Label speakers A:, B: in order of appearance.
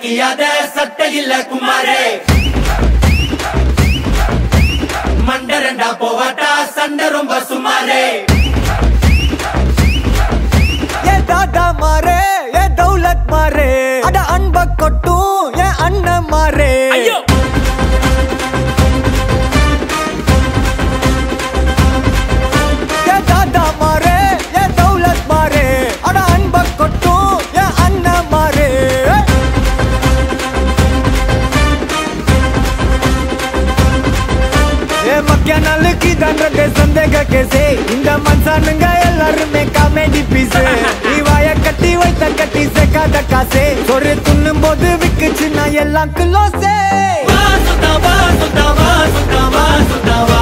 A: கிழியாத சட்டை இல்ல குமாரே மண்டரண்டா போவாட்டா சண்டை ரொம்ப சுமாரே
B: ஏ தாத்தா மாறே ஏ தௌலத் மாறே அட அன்ப கொட்டும் ஏ அண்ணன் மாறே
C: ஐயோ
B: ஏ தாத்தா மாறே ஏ தௌலத் மாறே அட அன்ப கொட்டும் ஏ அண்ணன் மாறே ஏ மக்கிய நாளுக்கு தண்டத்தை சந்தேக கேசே இந்த மனுஷனுங்க எல்லாருமே காமெடி பீஸ் நீ வாய கட்டி வைத்த கட்டி சேர்க்காத காசே ஒரு துண்ணும் போது விக்குச்சு நான் எல்லாம் கிலோசே
A: வா சுத்தா வா சுத்தா வா சுத்தா வா சுத்தா வா